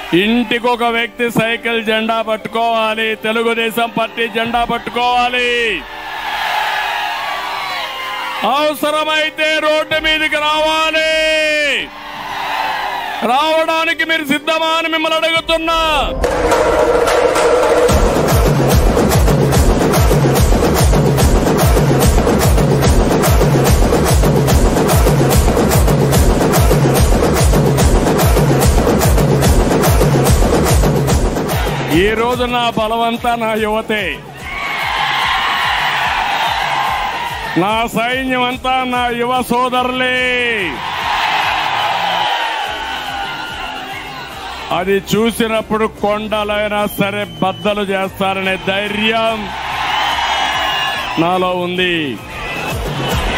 ఇంటికి ఒక వ్యక్తి సైకిల్ జెండా పట్టుకోవాలి తెలుగుదేశం పార్టీ జెండా పట్టుకోవాలి అవసరమైతే రోడ్డు మీదకి రావాలి రావడానికి మీరు సిద్ధమా అని మిమ్మల్ని అడుగుతున్నా ఈ రోజు నా బలమంతా నా యువతే నా సైన్యం అంతా నా యువ సోదరులే అది చూసినప్పుడు కొండలైనా సరే బద్దలు చేస్తారనే ధైర్యం నాలో ఉంది